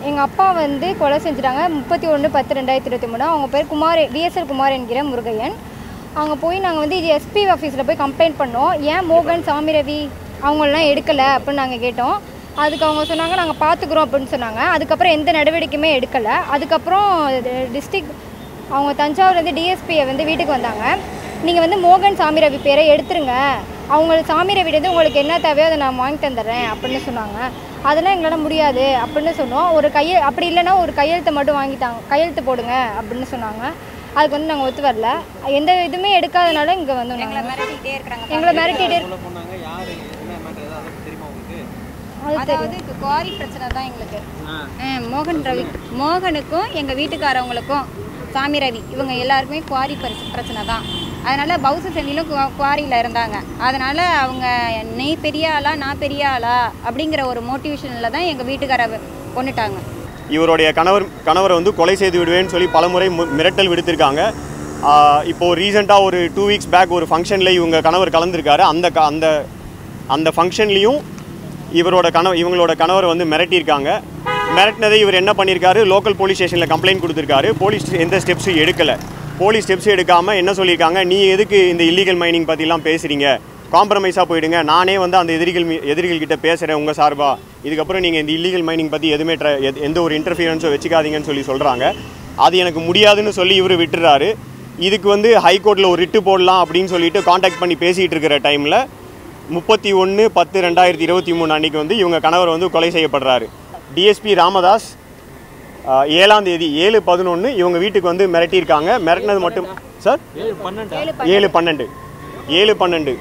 எங்கள் அப்பா வந்து கொலை செஞ்சுட்டாங்க முப்பத்தி ஒன்று பத்து ரெண்டாயிரத்தி இருபத்தி மூணு அவங்க பேர் குமார் விஎஸ்எல் குமார் என்கிற முருகையன் அங்கே போய் நாங்கள் வந்து இது எஸ்பி ஆஃபீஸில் போய் கம்ப்ளைண்ட் பண்ணோம் ஏன் மோகன் சாமி ரவி அவங்களெலாம் எடுக்கலை அப்படின்னு நாங்கள் கேட்டோம் அதுக்கு அவங்க சொன்னாங்க நாங்கள் பார்த்துக்குறோம் அப்படின்னு சொன்னாங்க அதுக்கப்புறம் எந்த நடவடிக்கையுமே எடுக்கலை அதுக்கப்புறம் டிஸ்ட்ரிக்ட் அவங்க தஞ்சாவூர்லேருந்து டிஎஸ்பியை வந்து வீட்டுக்கு வந்தாங்க நீங்கள் வந்து மோகன் சாமி ரவி பேரை எடுத்துருங்க அவங்க சாமி ரவிலேருந்து உங்களுக்கு என்ன தேவையோ அதை நான் வாங்கி தந்துடுறேன் அப்படின்னு சொன்னாங்க அதெல்லாம் எங்களால் முடியாது அப்படின்னு சொன்னோம் ஒரு கைய அப்படி இல்லைன்னா ஒரு கையெழுத்தை மட்டும் வாங்கிட்டாங்க கையெழுத்து போடுங்க அப்படின்னு சொன்னாங்க அதுக்கு வந்து நாங்கள் ஒத்து வரல எந்த இதுவுமே எடுக்காதனால இங்கே வந்தோம் எங்களை நாங்கள் மிரட்டிக்கிட்டே இருக்கிறாங்க எங்களை மிரட்டிட்டே உள்ள போனாங்க யாரு என்ன மேட்டர் ஏதாவது அதை தெரியுமா உங்களுக்கு அது தெரியும் அதாவது குவாரி பிரச்சனை தான் எங்களுக்கு ஆ ஆ, மோகன் ரவி மோகனுக்கும் எங்கள் வீட்டுக்காரவங்களுக்கும் சாமி ரவி இவங்க எல்லாருக்குமே குவாரி பிரச்ச- பிரச்சனை தான் அதனால் பவுச செல்லிலும் குவாரியில் இருந்தாங்க அதனால் அவங்க நீ பெரிய ஆளா நான் பெரிய ஆளா அப்படிங்கிற ஒரு மோட்டிவேஷனில் தான் எங்கள் வீட்டுக்கார கொண்டுட்டாங்க இவருடைய கணவர் கணவரை வந்து கொலை செய்து விடுவேன்னு சொல்லி பலமுறை மு- மிரட்டல் விடுத்திருக்காங்க ஆஹ் இப்போ ரீசெண்டாக ஒரு டூ வீக்ஸ் பேக் ஒரு ஃபங்க்ஷனில் இவங்க கணவர் கலந்துருக்காரு அந்த க- அந்த அந்த ஃபங்க்ஷன்லேயும் இவரோட கணவர் இவங்களோட கணவர் வந்து மிரட்டியிருக்காங்க மிரட்டினதை இவர் என்ன பண்ணியிருக்காரு லோக்கல் போலீஸ் ஸ்டேஷனில் கம்ப்ளைண்ட் கொடுத்துருக்காரு போலீஸ் எந்த ஸ்டெப்ஸும் எடுக்கலை போலீஸ் ஸ்டெப்ஸ் எடுக்காமல் என்ன சொல்லியிருக்காங்க நீ எதுக்கு இந்த இல்லீகல் மைனிங் பற்றிலாம் பேசுகிறீங்க காம்ப்ரமைஸாக போயிடுங்க நானே வந்து அந்த எதிரிகள் மீ- எதிரிகள் கிட்ட பேசுகிறேன் உங்கள் சார்பா இதுக்கப்புறம் நீங்கள் இந்த இல்லீகல் மைனிங் பற்றி எதுவுமே ட்ர எத்- எந்த ஒரு இன்டர்ஃபியரன்ஸோ வச்சுக்காதீங்கன்னு சொல்லி சொல்கிறாங்க அது எனக்கு முடியாதுன்னு சொல்லி இவர் விட்டுறாரு இதுக்கு வந்து ஹைகோர்ட்டில் ஒரு ரிட்டு போடலாம் அப்படின்னு சொல்லிட்டு காண்டாக்ட் பண்ணி பேசிகிட்டு இருக்கிற டைமில் முப்பத்தி ஒன்று பத்து ரெண்டாயிரத்தி இருபத்தி மூணு அன்னைக்கு வந்து இவங்க கணவர் வந்து கொலை செய்யப்படுறாரு டிஎஸ்பி ராமதாஸ் ஆஹ், ஏழாம் தேதி ஏழு பதினொன்று இவங்க வீட்டுக்கு வந்து மிரட்டியிருக்காங்க மிரட்டினது மட்டும் சார் ஏழு பன்னெண்டு ஏழு பன்னெண்டு ஏழு பன்னெண்டு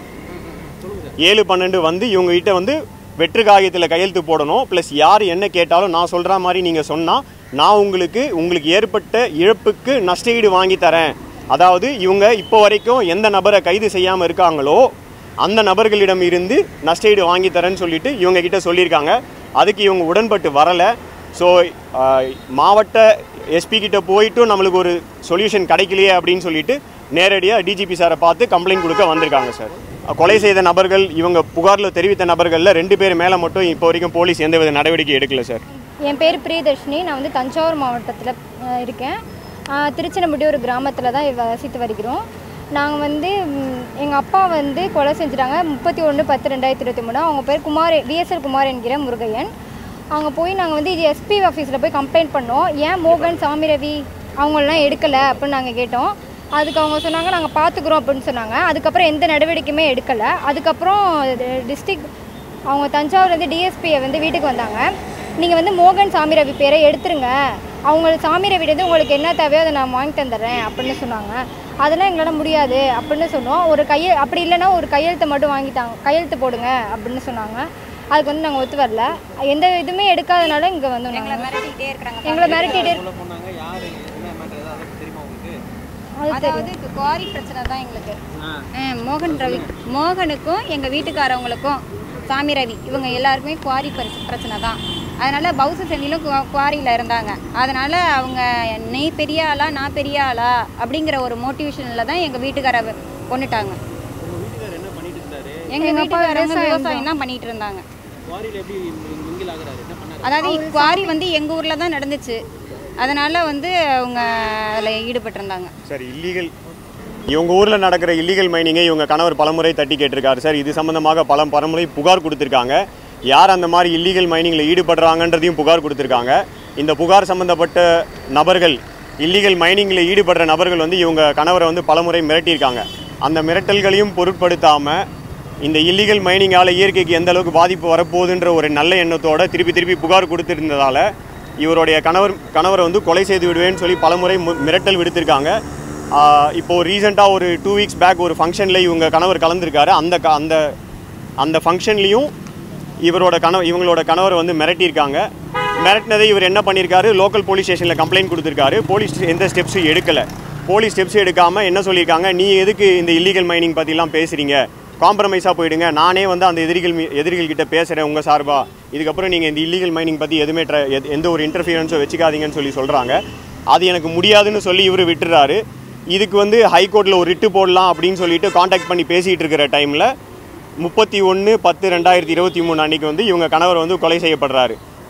ஏழு பன்னெண்டு வந்து இவங்க கிட்ட வந்து வெற்று காகிதத்தில் கையெழுத்து போடணும் ப்ளஸ் யார் என்ன கேட்டாலும் நான் சொல்கிற மாதிரி நீங்கள் சொன்னால் நான் உங்களுக்கு உங்களுக்கு ஏற்பட்ட இழப்புக்கு நஷ்டஈடு வாங்கி தரேன் அதாவது இவங்க இப்போ வரைக்கும் எந்த நபரை கைது செய்யாமல் இருக்காங்களோ அந்த நபர்களிடம் இருந்து நஷ்டஈடு வாங்கி தரேன்னு சொல்லிட்டு இவங்க கிட்ட சொல்லியிருக்காங்க அதுக்கு இவங்க உடன்பட்டு வரலை ஸோ மாவட்ட எஸ்பி கிட்ட போயிட்டும் நம்மளுக்கு ஒரு சொல்யூஷன் கிடைக்கலையே அப்படின்னு சொல்லிட்டு நேரடியாக டிஜிபி சாரை பார்த்து கம்ப்ளைண்ட் கொடுக்க வந்திருக்காங்க சார் கொலை செய்த நபர்கள் இவங்க புகாரில் தெரிவித்த நபர்களில் ரெண்டு பேர் மேலே மட்டும் இப்போ வரைக்கும் போலீஸ் எந்தவித நடவடிக்கை எடுக்கல சார் என் பேர் பிரியதர்ஷினி நான் வந்து தஞ்சாவூர் மாவட்டத்தில் அஹ், இருக்கேன் அஹ், திருச்சினம்பட்டி ஒரு கிராமத்தில் தான் வசித்து வருகிறோம் நாங்கள் வந்து எங்கள் அப்பா வந்து கொலை செஞ்சுட்டாங்க முப்பத்தி ஒன்று பத்து ரெண்டாயிரத்தி இருபத்தி மூணு அவங்க பேர் குமார் விஎஸ்எல் குமார் என்கிற முருகையன் அங்கே போய் நாங்கள் வந்து இது எஸ்பி ஆஃபீஸில் போய் கம்ப்ளைண்ட் பண்ணோம் ஏன் மோகன் சாமி ரவி அவங்களெலாம் எடுக்கலை அப்படின்னு நாங்கள் கேட்டோம் அதுக்கு அவங்க சொன்னாங்க நாங்கள் பார்த்துக்குறோம் அப்படின்னு சொன்னாங்க அதுக்கப்புறம் எந்த நடவடிக்கையுமே எடுக்கலை அதுக்கப்புறம் டிஸ்ட்ரிக்ட் அவங்க தஞ்சாவூர்லேருந்து டிஎஸ்பியை வந்து வீட்டுக்கு வந்தாங்க நீங்கள் வந்து மோகன் சாமி ரவி பேரை எடுத்துருங்க அவங்க சாமி ரவிலேருந்து உங்களுக்கு என்ன தேவையோ அதை நான் வாங்கி தந்துடுறேன் அப்படின்னு சொன்னாங்க அதெல்லாம் எங்களால் முடியாது அப்படின்னு சொன்னோம் ஒரு கைய அப்படி இல்லைன்னா ஒரு கையெழுத்தை மட்டும் வாங்கிட்டாங்க கையெழுத்து போடுங்க அப்படின்னு சொன்னாங்க அதுக்கு வந்து நாங்கள் ஒத்து வரல எந்த இதுவுமே எடுக்காதனால இங்கே வந்தோம் எங்களை நாங்கள் மிரட்டிக்கிட்டே இருக்கிறாங்க எங்களை மிரட்டிட்டு உள்ள போனாங்க யாரு என்ன மேட்டர் ஏதாவது அதை தெரியுமா உங்களுக்கு அது தெரியும் அதாவது குவாரி பிரச்சனை தான் எங்களுக்கு ஆ ஆ, மோகன் ரவி மோகனுக்கும் எங்கள் வீட்டுக்காரவங்களுக்கும் சாமி ரவி இவங்க எல்லாருக்குமே குவாரி பிரச்ச- பிரச்சனை தான் அதனால் பவுச செல்லிலும் குவாரியில் இருந்தாங்க அதனால் அவங்க நீ பெரிய ஆளா நான் பெரிய ஆளா அப்படிங்கிற ஒரு மோட்டிவேஷனில் தான் எங்கள் வீட்டுக்கார கொண்டுட்டாங்க உங்க வீட்டுக்காரர் என்ன பண்ணிட்டு இருந்தாரு எங்கள் எங்க அப்பா வீட்டுக்காரவங்க விவசாயம் விவசாயம் தான் பண்ணிட்டு இருந்தாங்க குவாரியில் எப்படி மிங்கில் ஆகுறாரு என்ன பண்ணாரு அதாவது குவாரி வந்து எங்கள் ஊரில் தான் நடந்துச்சு அதனால் வந்து அவங்க அதில் ஈடுபட்டிருந்தாங்க சார் இல்லீகல் இவங்க ஊரில் நடக்கிற இல்லீகல் மைனிங்கை இவங்க கணவர் பலமுறை தட்டி கேட்டிருக்காரு சார் இது சம்மந்தமாக பல பலமுறை புகார் கொடுத்துருக்காங்க யார் அந்த மாதிரி இல்லீகல் மைனிங்கில் ஈடுபடுறாங்கன்றதையும் புகார் கொடுத்துருக்காங்க இந்த புகார் சம்மந்தப்பட்ட நபர்கள் இல்லீகல் மைனிங்கில் ஈடுபடுற நபர்கள் வந்து இவங்க கணவரை வந்து பலமுறை மிரட்டியிருக்காங்க அந்த மிரட்டல்களையும் பொருட்படுத்தாமல் இந்த இல்லீகல் மைனிங்கால் இயற்கைக்கு எந்த அளவுக்கு பாதிப்பு வரப்போகுதுன்ற ஒரு நல்ல எண்ணத்தோட திருப்பி திருப்பி புகார் கொடுத்திருந்ததால இவருடைய கணவர் கணவரை வந்து கொலை செய்து விடுவேன்னு சொல்லி பலமுறை மு- மிரட்டல் விடுத்திருக்காங்க ஆஹ் இப்போ ரீசெண்டாக ஒரு டூ வீக்ஸ் பேக் ஒரு ஃபங்க்ஷனில் இவங்க கணவர் கலந்துருக்காரு அந்த க- அந்த அந்த ஃபங்க்ஷன்லேயும் இவரோட கணவர் இவங்களோட கணவர் வந்து மிரட்டியிருக்காங்க மிரட்டினதை இவர் என்ன பண்ணியிருக்காரு லோக்கல் போலீஸ் ஸ்டேஷனில் கம்ப்ளைண்ட் கொடுத்துருக்காரு போலீஸ் எந்த ஸ்டெப்ஸும் எடுக்கலை போலீஸ் ஸ்டெப்ஸ் எடுக்காமல் என்ன சொல்லியிருக்காங்க நீ எதுக்கு இந்த இல்லீகல் மைனிங் பற்றிலாம் பேசுகிறீங்க காம்ப்ரமைஸாக போயிடுங்க நானே வந்து அந்த எதிரிகள் மீ- எதிரிகள் கிட்ட பேசுகிறேன் உங்கள் சார்பா இதுக்கப்புறம் நீங்கள் இந்த இல்லீகல் மைனிங் பற்றி எதுவுமே ட்ர எத்- எந்த ஒரு இன்டர்ஃபியரன்ஸோ வச்சுக்காதீங்கன்னு சொல்லி சொல்கிறாங்க அது எனக்கு முடியாதுன்னு சொல்லி இவர் விட்டுறாரு இதுக்கு வந்து ஹைகோர்ட்டில் ஒரு ரிட்டு போடலாம் அப்படின்னு சொல்லிட்டு காண்டாக்ட் பண்ணி பேசிகிட்டு இருக்கிற டைமில் முப்பத்தி ஒன்று பத்து ரெண்டாயிரத்தி இருபத்தி மூணு அன்னைக்கு வந்து இவங்க கணவர் வந்து கொலை செய்யப்படுறாரு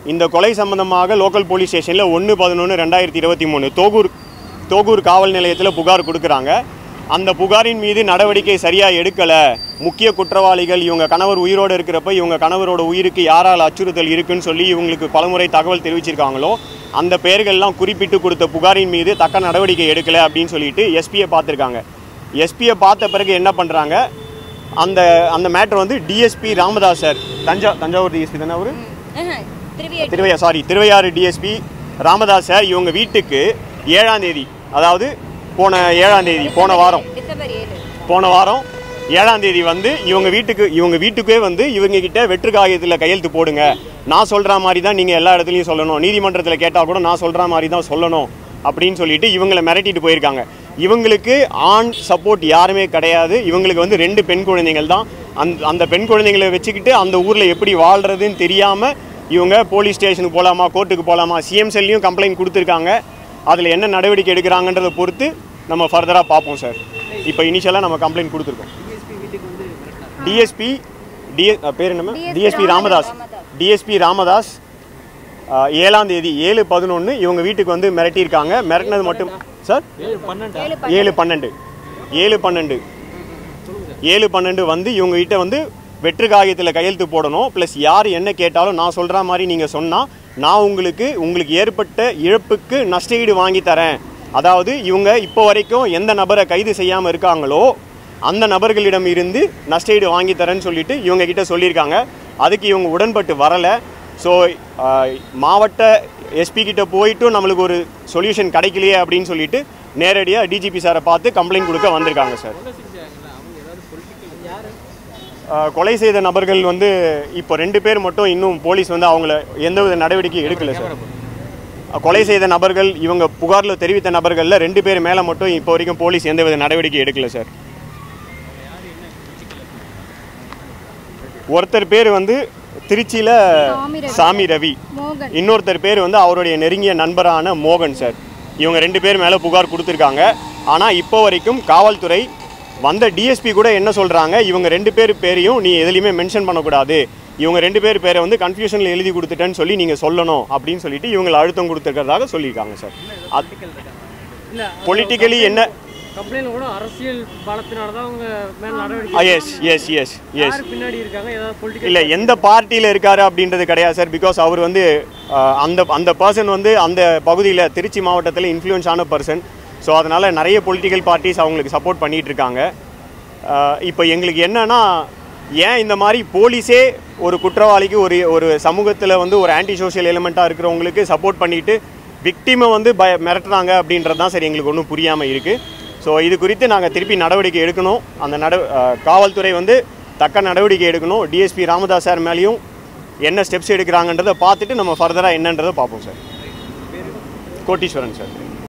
இந்த கொலை சம்பந்தமாக லோக்கல் போலீஸ் ஸ்டேஷனில் ஒன்று பதினொன்று ரெண்டாயிரத்தி இருபத்தி மூணு தோகூர் தோகூர் காவல் நிலையத்தில் புகார் கொடுக்குறாங்க அந்த புகாரின் மீது நடவடிக்கை சரியாக எடுக்கலை முக்கிய குற்றவாளிகள் இவங்க கணவர் உயிரோடு இருக்கிறப்ப இவங்க கணவரோட உயிருக்கு யாரால் அச்சுறுத்தல் இருக்குன்னு சொல்லி இவங்களுக்கு பலமுறை தகவல் தெரிவிச்சிருக்காங்களோ அந்த பெயர்கள்லாம் குறிப்பிட்டு கொடுத்த புகாரின் மீது தக்க நடவடிக்கை எடுக்கலை அப்படின்னு சொல்லிட்டு எஸ்பியை பார்த்துருக்காங்க எஸ்பியை பார்த்த பிறகு என்ன பண்ணுறாங்க அந்த அந்த மேட்ரு வந்து DSP Ramadas sir Thanja Thanjavur DSP தானே அவரு திருவியை திருவையா sorry Thiruvaiyaru DSP Ramadas sir இவங்க வீட்டுக்கு ஏழாம் தேதி அதாவது போன ஏழாம் தேதி போன வாரம் டிசம்பர் ஏழு போன வாரம் ஏழாம் தேதி வந்து இவங்க வீட்டுக்கு இவங்க வீட்டுக்கே வந்து இவங்க கிட்ட வெற்று காகிதத்தில் கையெழுத்து போடுங்க நான் சொல்கிற மாதிரி தான் நீங்கள் எல்லா இடத்துலையும் சொல்லணும் நீதிமன்றத்தில் கேட்டால் கூட நான் சொல்கிற மாதிரி தான் சொல்லணும் அப்படின்னு சொல்லிட்டு இவங்களை மிரட்டிட்டு போயிருக்காங்க இவங்களுக்கு ஆண் சப்போர்ட் யாருமே கிடையாது இவங்களுக்கு வந்து ரெண்டு பெண் குழந்தைகள் தான் அந்த அந்த பெண் குழந்தைங்களை வச்சுக்கிட்டு அந்த ஊரில் எப்படி வாழ்கிறதுன்னு தெரியாமல் இவங்க போலீஸ் ஸ்டேஷனுக்கு போகலாமா கோர்ட்டுக்கு போகலாமா சிஎம் செல்லையும் கம்ப்ளைண்ட் கொடுத்துருக்காங்க அதில் என்ன நடவடிக்கை எடுக்கிறாங்கன்றதை பொறுத்து நம்ம ஃபர்தராக பார்ப்போம் சார் இப்போ இனிஷியலாக நம்ம கம்ப்ளைண்ட் கொடுத்துருக்கோம் டிஎஸ்பி வீட்டுக்கு வந்து மிரட்டினார் டிஎஸ்பி டிஎ பேர் என்னம்மா டிஎஸ்பி ராமதாஸ் டிஎஸ்பி ராமதாஸ் ஆ, ஏழாம் தேதி ஏழு பதினொன்று இவங்க வீட்டுக்கு வந்து மிரட்டியிருக்காங்க மிரட்டினது மட்டும் சார் ஏழு பன்னெண்டா ஏழு பன்னெண்டு ஏழு பன்னெண்டு ஏழு பன்னெண்டு வந்து இவங்க கிட்ட வந்து வெற்று காகிதத்தில் கையெழுத்து போடணும் ப்ளஸ் யார் என்ன கேட்டாலும் நான் சொல்கிற மாதிரி நீங்கள் சொன்னால் நான் உங்களுக்கு உங்களுக்கு ஏற்பட்ட இழப்புக்கு நஷ்டஈடு வாங்கி தரேன் அதாவது இவங்க இப்போ வரைக்கும் எந்த நபரை கைது செய்யாமல் இருக்காங்களோ அந்த நபர்களிடம் இருந்து நஷ்டஈடு வாங்கி தரேன்னு சொல்லிட்டு இவங்க கிட்ட சொல்லியிருக்காங்க அதுக்கு இவங்க உடன்பட்டு வரலை ஸோ மாவட்ட எஸ்பி கிட்ட போயிட்டும் நம்மளுக்கு ஒரு சொல்யூஷன் கிடைக்கலையே அப்படின்னு சொல்லிட்டு நேரடியாக டிஜிபி சாரை பார்த்து கம்ப்ளைண்ட் கொடுக்க வந்திருக்காங்க சார் ஆஹ் கொலை செய்த நபர்கள் வந்து இப்போ ரெண்டு பேர் மட்டும் இன்னும் போலீஸ் வந்து அவங்கள எந்தவித நடவடிக்கையும் எடுக்கல சார் கொலை செய்த நபர்கள் இவங்க புகாரில் தெரிவித்த நபர்களில் ரெண்டு பேர் மேலே மட்டும் இப்போ வரைக்கும் போலீஸ் எந்தவித நடவடிக்கை எடுக்கல சார் ஒருத்தர் பேர் வந்து திருச்சியில் சாமி ரவி. சாமி ரவி மோகன் இன்னொருத்தர் பேர் வந்து அவருடைய நெருங்கிய நண்பரான மோகன் சார் இவங்க ரெண்டு பேர் மேலே புகார் கொடுத்துருக்காங்க ஆனால் இப்போ வரைக்கும் காவல்துறை வந்த டிஎஸ்பி கூட என்ன சொல்கிறாங்க இவங்க ரெண்டு பேர் பேரையும் நீ எதுலையுமே மென்ஷன் பண்ணக்கூடாது இவங்க ரெண்டு பேர் பேரை வந்து கன்ஃபியூஷனில் எழுதி கொடுத்துட்டேன்னு சொல்லி நீங்கள் சொல்லணும் அப்படின்னு சொல்லிட்டு இவங்களை அழுத்தம் கொடுத்துருக்கிறதாக சொல்லியிருக்காங்க சார் அது இல்ல பொலிட்டிக்கலி என்ன கம்ப்ளைண்ட் கூட அரசியல் பலத்தினால தான் அவங்க மேல நடவடிக்கை எஸ் எஸ் எஸ் எஸ் யார் பின்னாடி இருக்காங்க ஏதாவது பொலிட்டிக்கல் இல்லை எந்த பார்ட்டியில் இருக்காரு அப்படின்றது கிடையாது சார் பிகாஸ் அவர் வந்து அஹ், அந்த அந்த பர்சன் வந்து அந்த பகுதியில் திருச்சி மாவட்டத்தில் இன்ஃப்ளூயன்ஸ் ஆன பர்சன் ஸோ அதனால் நிறைய பொலிட்டிக்கல் பார்ட்டிஸ் அவங்களுக்கு சப்போர்ட் பண்ணிட்டு இருக்காங்க அஹ், இப்போ எங்களுக்கு என்னன்னா ஏன் இந்த மாதிரி போலீஸே ஒரு குற்றவாளிக்கு ஒரு ஒரு சமூகத்தில் வந்து ஒரு ஆன்டி சோஷியல் எலிமெண்ட்டாக இருக்கிறவங்களுக்கு சப்போர்ட் பண்ணிட்டு விக்டிமை வந்து பய மிரட்டுறாங்க அப்படின்றது தான் சரி எங்களுக்கு ஒன்றும் புரியாமல் இருக்குது ஸோ இது குறித்து நாங்கள் திருப்பி நடவடிக்கை எடுக்கணும் அந்த நட அஹ், காவல்துறை வந்து தக்க நடவடிக்கை எடுக்கணும் டிஎஸ்பி ராமதாஸ் சார் மேலேயும் என்ன ஸ்டெப்ஸ் எடுக்கிறாங்கன்றதை பார்த்துட்டு நம்ம ஃபர்தராக என்னன்றதை பார்ப்போம் சார் கோட்டீஸ்வரன் சார்